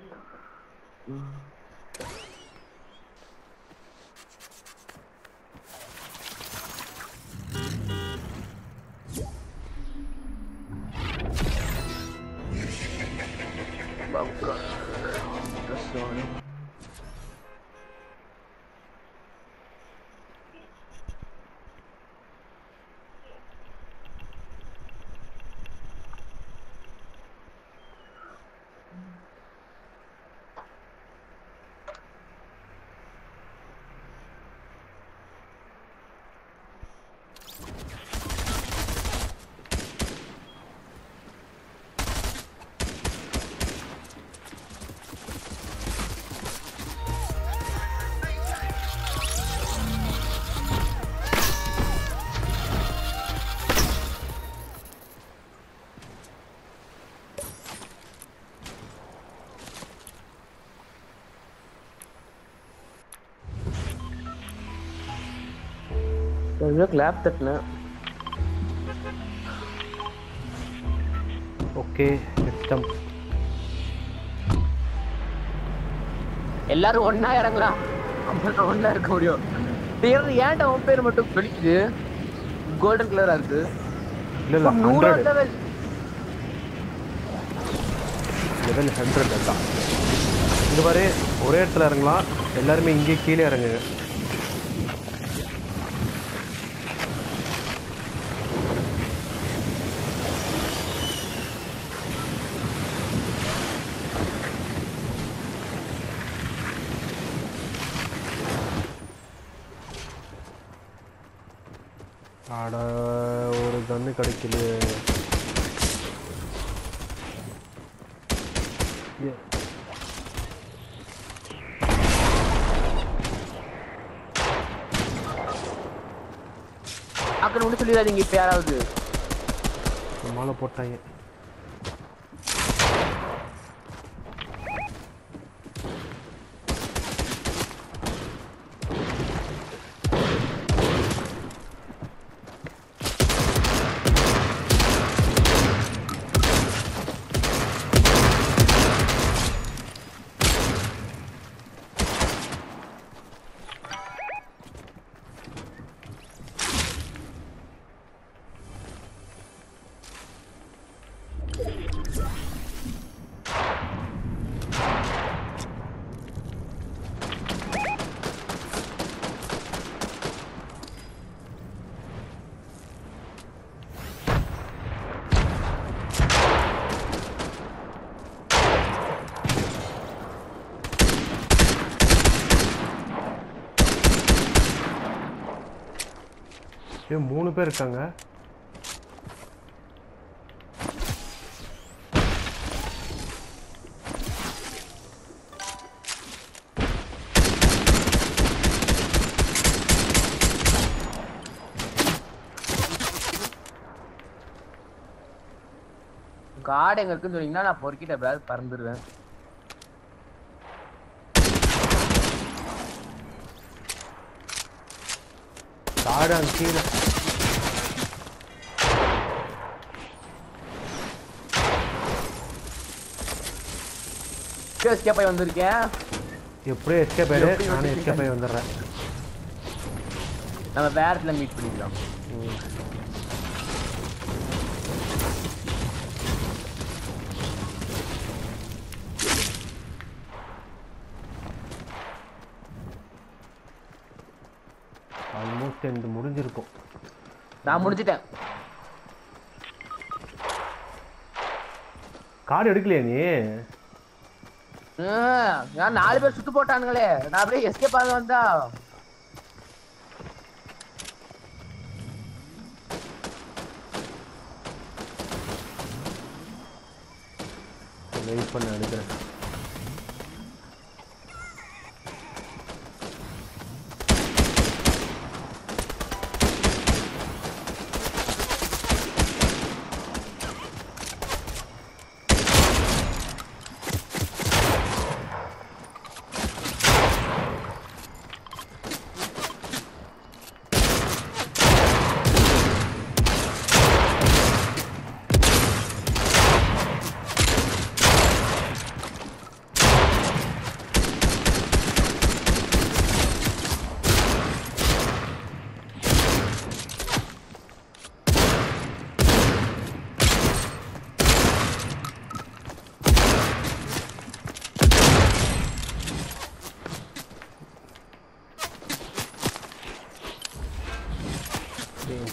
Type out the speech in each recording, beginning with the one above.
Bunker. Dress on. கொஞ்சம் clap தட்டினேன் okay next jump எல்லாரும் ஒண்ணா இறங்கலாம் அப்புறம் ஒண்ணா இருக்க முடியும் தேர்வு ஏன்டா உன் பேர் மட்டும் பிடிக்குது கோல்டன் கலரா இருக்கு இல்லை இல்லை நூறு ஹண்ட்ரட் லெவல் லெவல் ஹண்ட்ரட் தான் இந்த மாதிரி ஒரே இடத்துல இறங்கலாம் எல்லாருமே இங்கே கீழே இறங்குங்க ஆட ஒரு கன்று கிடைக்கலையே ஏ அக்கன் ஒண்ணு சொல்லிடாதீங்க இப்ப யாராவது மாலை போட்டாங்க ஏ மூணு பேர் இருக்காங்க காடு எங்க இருக்குன்னு சொன்னீங்கன்னா நான் பொறுக்கிட்ட எப்படியாவது பறந்துடுவேன் காடு அங்கே கீழே எஸ்கேப் ஆகி வந்திருக்கேன் எப்படியோ எஸ்கேப் ஆயிடு நானும் எஸ்கேப் ஆகி வந்துடுறேன் நம்ம வேற இடத்துல மீட் பண்ணிக்கலாம் ஆல்மோஸ்ட் எனக்கு முடிஞ்சிருக்கும் நான் முடிச்சிட்டேன் கார்டு எடுக்கலையா நீ ஹம், நான் நாலு பேர் சுத்து போட்டானுங்களே நான் அப்படியே எஸ்கேப் ஆக வந்தா வெயிட் பண்ண எடுக்கிறேன்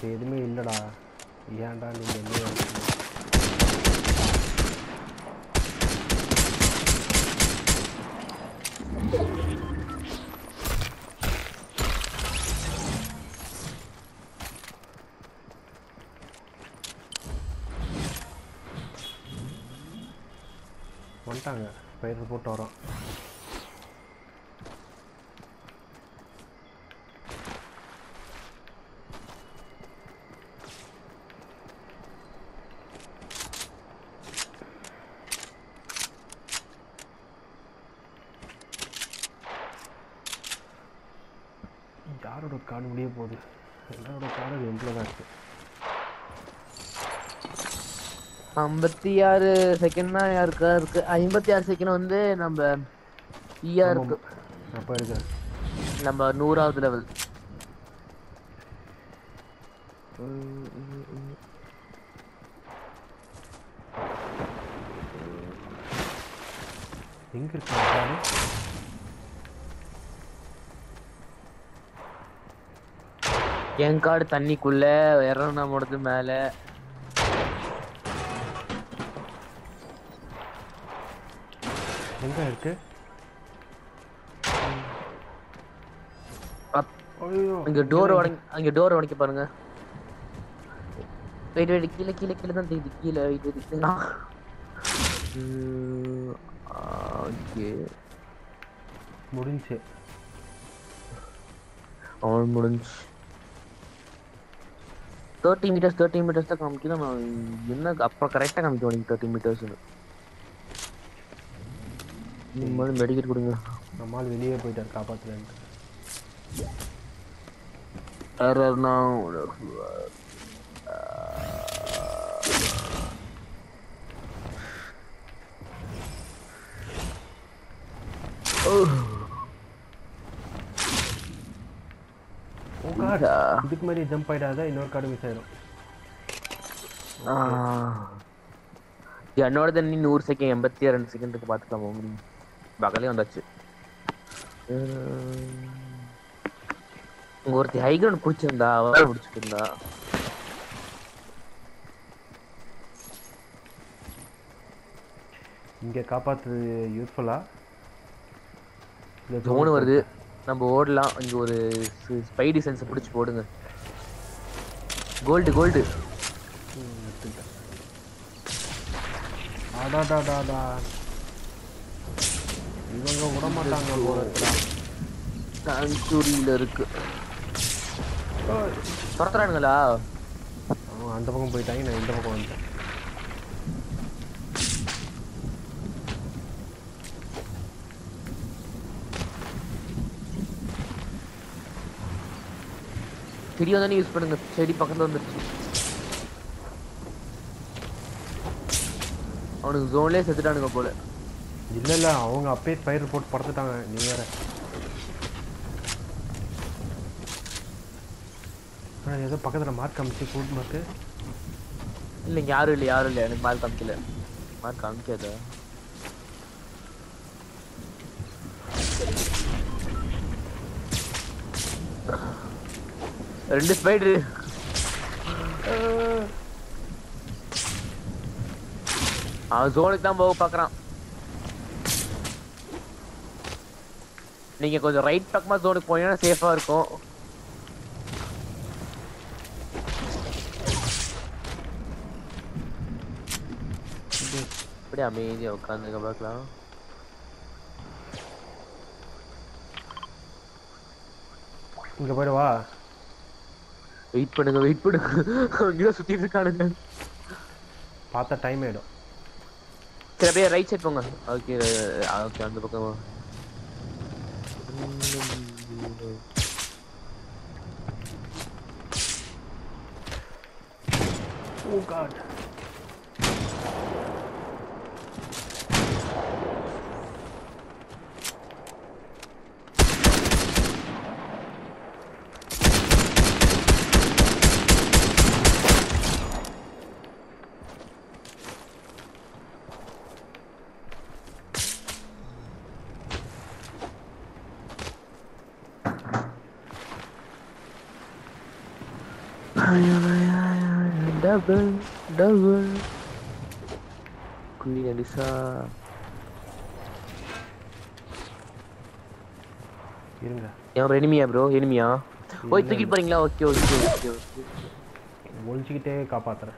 என்கிட்ட எதுவுமே இல்லைடா ஏன்டா நீங்கள் என்ன வந்துட்டாங்க பயிர் போட்டு வரோம் யாரோட கார்டு முடிய போகுது எல்லாரோட கார்டு எண்டில் தான் இருக்குது ஐம்பத்தி ஆறு செகண்ட்னா யாருக்கா இருக்கு ஐம்பத்தி ஆறு செகண்ட் வந்து நம்ம ஈயா இருக்கு அப்போ இருக்கிறேன் நம்ம நூறாவது லெவல் எங்கே இருக்காங்க கார்டு என் காடு தண்ணிக்குள்ள இறங்கினா முடிது மேல எங்கே இருக்கு அப்- ஐயோ அங்க டோர் உடங்க அங்க டோர் உடைக்க பாருங்க வெயிட் வெயிட் கீழே கீழே கீழே தான் தெரியுது கீழே வெயிட் வெயிட் ஓகே முடிஞ்சு அவன் முடிஞ்சு தேர்ட்டி மீட்டர்ஸ் தேர்ட்டி மீட்டர்ஸ் தான் காமிக்குது நான் என்ன அப்புறம் கரெக்டாக காமிக்க உனக்கு தேர்ட்டி மீட்டர்ஸ்னு இந்த மாதிரி மெடிக்கெட் கொடுங்க நம்மால் வெளியே போயிட்டார் காப்பாற்றுலன்ட்டு error now ஓ கார்டு இதுக்கு மாதிரி ஜம்ப் ஆயிடாத இன்னொரு கார்டு மிஸ் ஆயிடும் என்னோட தண்ணி நூறு செகண்ட் எண்பத்தி ரெண்டு செகண்டுக்கு பார்த்துக்கலாம் பகலே வந்தாச்சு உங்க ஒருத்தி ஹைகிரவுண்ட் பிடிச்சிருந்தா அவ பிடிச்சிட்டு இருந்தா இங்கே காப்பாற்றுறது யூஸ்ஃபுல்லா இல்லை ஜோனு வருது நம்ம ஓடலாம் இங்க ஒரு ஸ்பைடி சென்ஸ் பிடிச்சி போடுங்க கோல்டு கோல்டு அடாடாடாடா இவங்க விட மாட்டாங்க போல இருக்குடா. சாங்சுரியில இருக்கு துரத்துறானுங்களா அவங்க அந்த பக்கம் போயிட்டாங்க நான் இந்த பக்கம் வந்துட்டேன் செடி வந்தானே யூஸ் பண்ணுங்க செடி பக்கத்துல வந்துருச்சு அவனுக்கு ஜோன்லயே செத்துட்டானுங்க போல இல்லை இல்லை அவங்க அப்பயே ஃபயர் போட்டு படுத்துட்டாங்க நீ வேற ஆ, ஏதோ பக்கத்தில் மார்க் காமிச்சு கூட்டு மார்க்கு இல்ல இங்க யாரும் இல்ல யாரும் இல்ல எனக்கு மார்க் காமிக்கல மார்க் காமிக்காத ரெண்டு ஸ்பைடரு அவன் ஜோனுக்கு தான் போக பாக்குறான் நீங்க கொஞ்சம் ரைட் பக்கமா ஜோனுக்கு போனீங்கன்னா சேஃபா இருக்கும் அப்படியே அமைதியா உட்காந்துக்க பார்க்கலாம் இங்கே போயிடுவா வெயிட் பண்ணுங்க வெயிட் பண்ணுங்க அங்கேயும் சுத்திட்டு இருக்கானுங்க பார்த்தா டைம் ஆகிடும் சரி அப்படியே ரைட் சைட் போங்க ஓகே ஓகே அந்த பக்கம் வா. Oh god double double queen Eliza இருங்க என் எனிமியா ப்ரோ எனிமியா போய் தூக்கிட்டு போறீங்களா ஓகே ஓகே ஓகே ஓகே ஒழிச்சிக்கிட்டே காப்பாத்துறேன்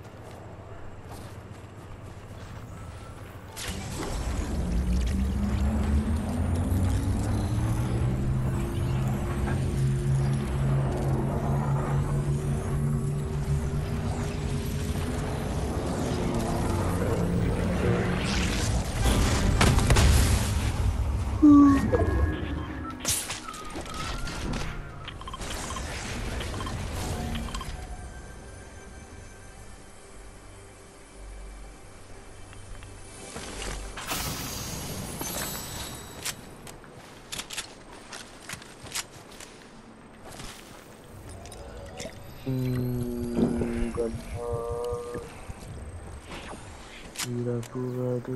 இறப்புவது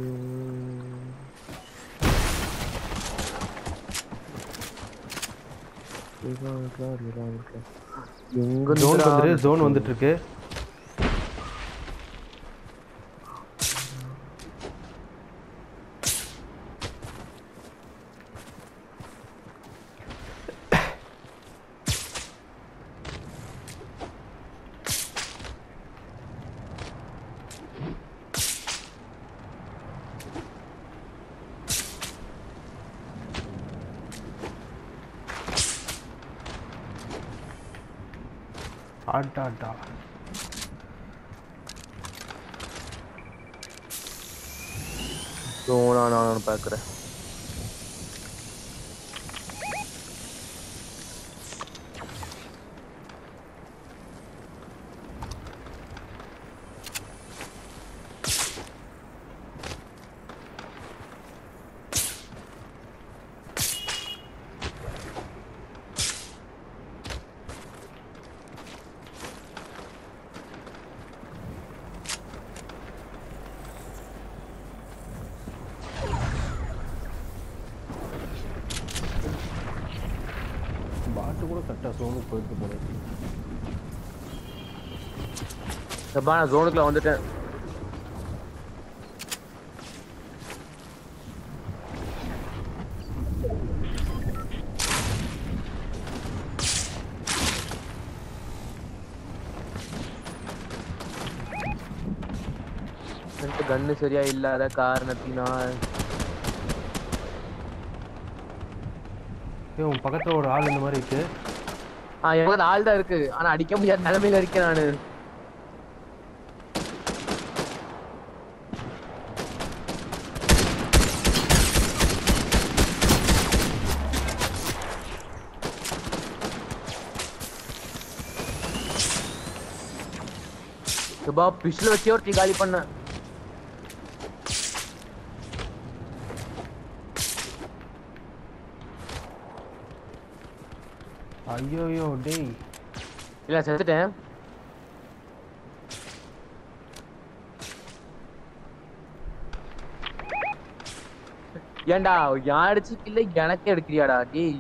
எங்க ஜோன் வந்துரு ஜோன் வந்துட்டு இருக்கு ஆட்டாட்டா ஜோனா நான் பாக்குறேன் பாட்டு கூட கரெக்டாக சோனுக்கு போயிட்டு போல எப்பா நான் ஜோனுக்குள்ள வந்துட்டேன் என்கிட்ட கன்னு சரியா இல்லாத காரணத்தினால் ஏய் உன் பக்கத்துல ஒரு ஆள் இந்த மாதிரி இருக்கு ஆ எனக்கு ஆள் தான் இருக்கு ஆனா அடிக்க முடியாத நிலைமையில இருக்கேன் நானு சுபா பிஷ்ல வச்சே ஒருத்தி காலி பண்ண ஐயோயோ டேய் இல்ல செத்துட்டேன் ஏன்டா யான் அடிச்சு இல்ல எனக்கே எடுக்கிறியாடா டேய்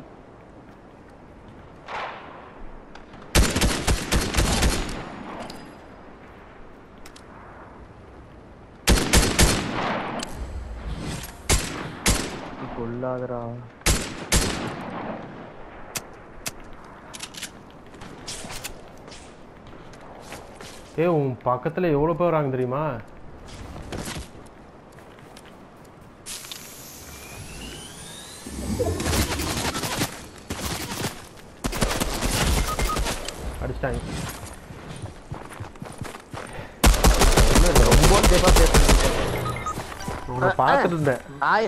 நீ கொல்லாதடா ஏய் உன் பக்கத்துல எவ்வளவு பேர் வராங்க தெரியுமா அடிச்சிட்டாங்க ரொம்ப சேஃபா பேசுறீங்க உன்னை பார்த்துட்டு இருந்தேன் ஆய்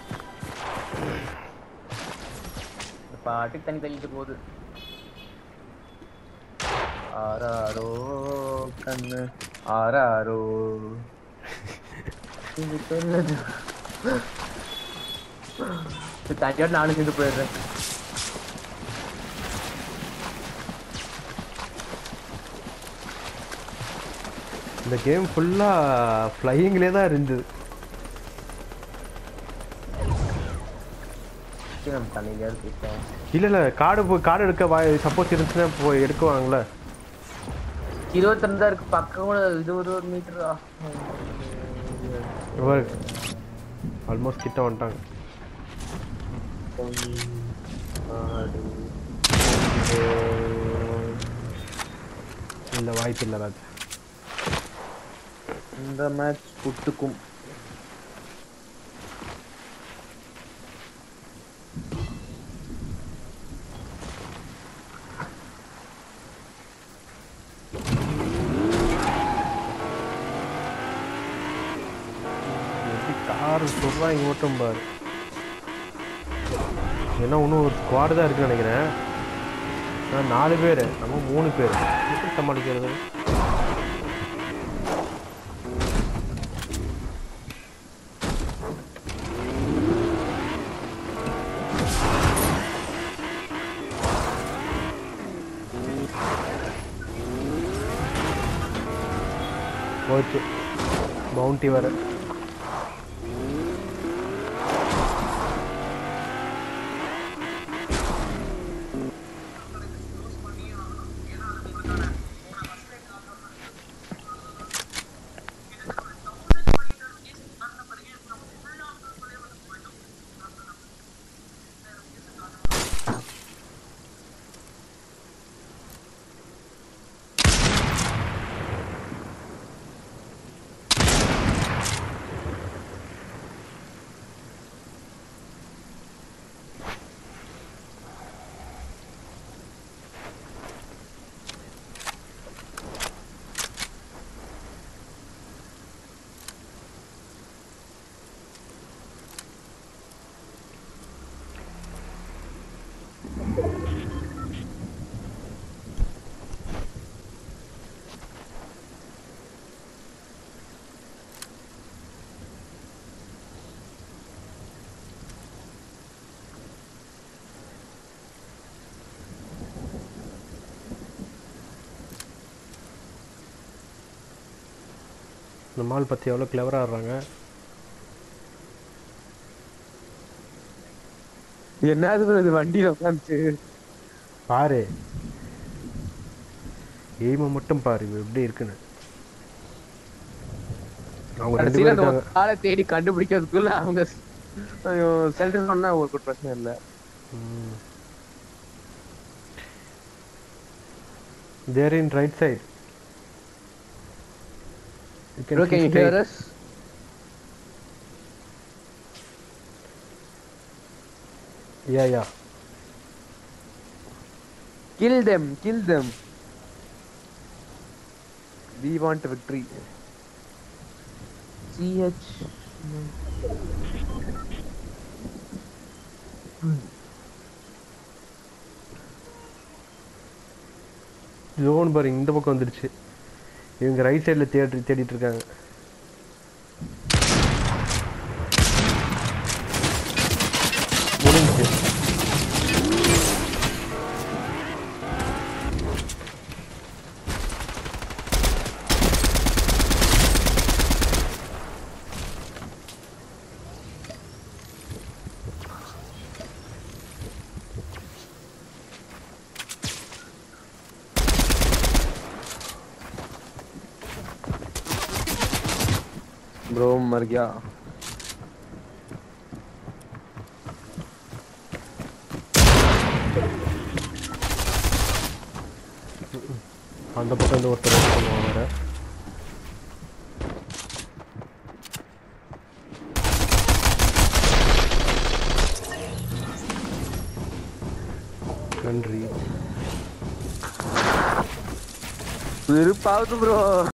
பாட்டுக்கு தண்ணி தள்ளிட்டு போகுது ஆராரோ கண்ணு ஆராரோ இது சொன்னது தண்ணியோட நானும் சேர்ந்து போயிடுறேன் இந்த கேம் ஃபுல்லா ஃப்ளையிங்லே தான் இருந்தது சரி, நம்ம தண்ணியிலே இருக்கோம் இல்ல இல்ல கார்டு போய் கார்டு எடுக்க வாய் சப்போஸ் இருந்துச்சுன்னா போய் எடுக்குவாங்கல்ல இருபத்தி ரெண்டா இருக்கு பக்கம் கூட இருபது ஒரு மீட்டரா ஆல்மோஸ்ட் கிட்ட வந்துட்டாங்க இல்ல வாய்ப்பு இல்லை ராஜ் இந்த மேட்ச் புட்டுக்கும் எப்படி கார் சொல்றாங்க ஓட்டம் பாரு ஏன்னா இன்னும் ஒரு ஸ்குவாடு தான் இருக்குன்னு நினைக்கிறேன் ஆனா நாலு பேர் நம்ம மூணு பேர் எப்படி சமாளிக்கிறது போச்சு மவுண்டி வர இந்த மால் பற்றி எவ்வளோ கிளவராக ஆடுறாங்க என்னது bro இது வண்டியில உட்காந்துச்சு பாரு எய்மை மட்டும் பாரு இது எப்படி இருக்குன்னு அவங்க ரெண்டு கடைசியில பேரும் அந்த இருக்காங்க ஆளை தேடி கண்டுபிடிக்கிறதுக்குள்ள அவங்க செல்டர் சொன்னா ஒரு பிரச்சனை இல்லை there in right side you Bro, can you hear us? Yeah yeah Kill them, kill them. We want victory. CH. Zone பாரு இந்த பக்கம் வந்துடுச்சு இவங்க ரைட் சைடில் தேடி தேடிட்டு இருக்காங்க முடிஞ்சுச்சு Bro, मर गया அந்த பக்கம் இருந்து ஒருத்தர் rush பண்ணுவான் வேற நன்றி வெறுப்பாவது ப்ரோ